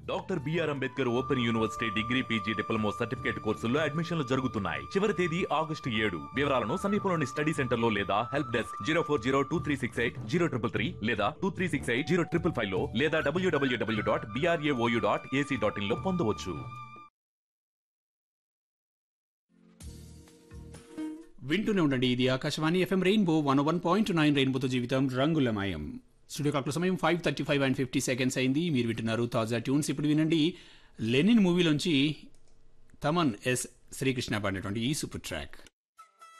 doctor BR Ambedkar open university degree PG diploma certificate కోర్సుల్లో అడ్మిషన్లు జరుగుతున్నాయి చివరి తేదీ ఆగస్టు ఏడు వివరాలను సమీపంలోని స్టడీ సెంటర్ లో లేదా help desk zero four zero two three six eight zero triple three లేదా two three six eight zero triple five లో లేదా డబ్ల్యూడబ్ల్యూడబ్ల్యూ dot BRAOU dot AC dot in లో పొందవచ్చు వింటూనే ఉండండి ఇది Akashvani FM rainbow one one point nine రెయిన్బోతో జీవితం రంగులమయం స్టూడియో క్లాక్ సమయం five thirty five and fifty seconds అయింది మీరు వింటున్నారు తాజా ట్యూన్స్ ఇప్పుడు వినండి లెనిన్ మూవీలోంచి తమన్ ఎస్ శ్రీకృష్ణ పాడినటువంటి ఈ సూపర్ ట్రాక్